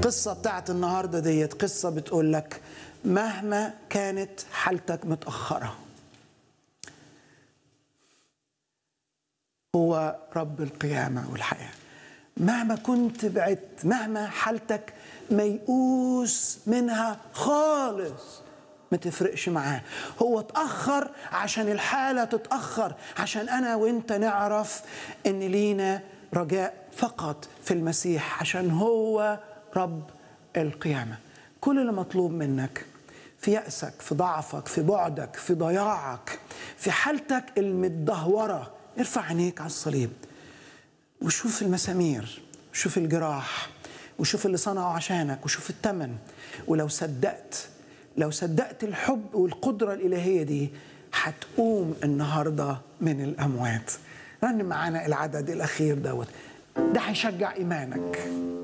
القصة بتاعت النهاردة ديت قصة بتقول لك مهما كانت حالتك متأخرة هو رب القيامة والحياة مهما كنت بعدت مهما حالتك ميؤوس منها خالص ما تفرقش معاه هو اتأخر عشان الحالة تتأخر عشان أنا وإنت نعرف إن لينا رجاء فقط في المسيح عشان هو رب القيامة كل اللي مطلوب منك في يأسك في ضعفك في بعدك في ضياعك في حالتك المتدهورة ارفع عينيك على الصليب وشوف المسامير وشوف الجراح وشوف اللي صنعوا عشانك وشوف الثمن ولو صدقت لو صدقت الحب والقدرة الإلهية دي هتقوم النهاردة من الأموات رن معانا العدد الأخير دوت ده هيشجع إيمانك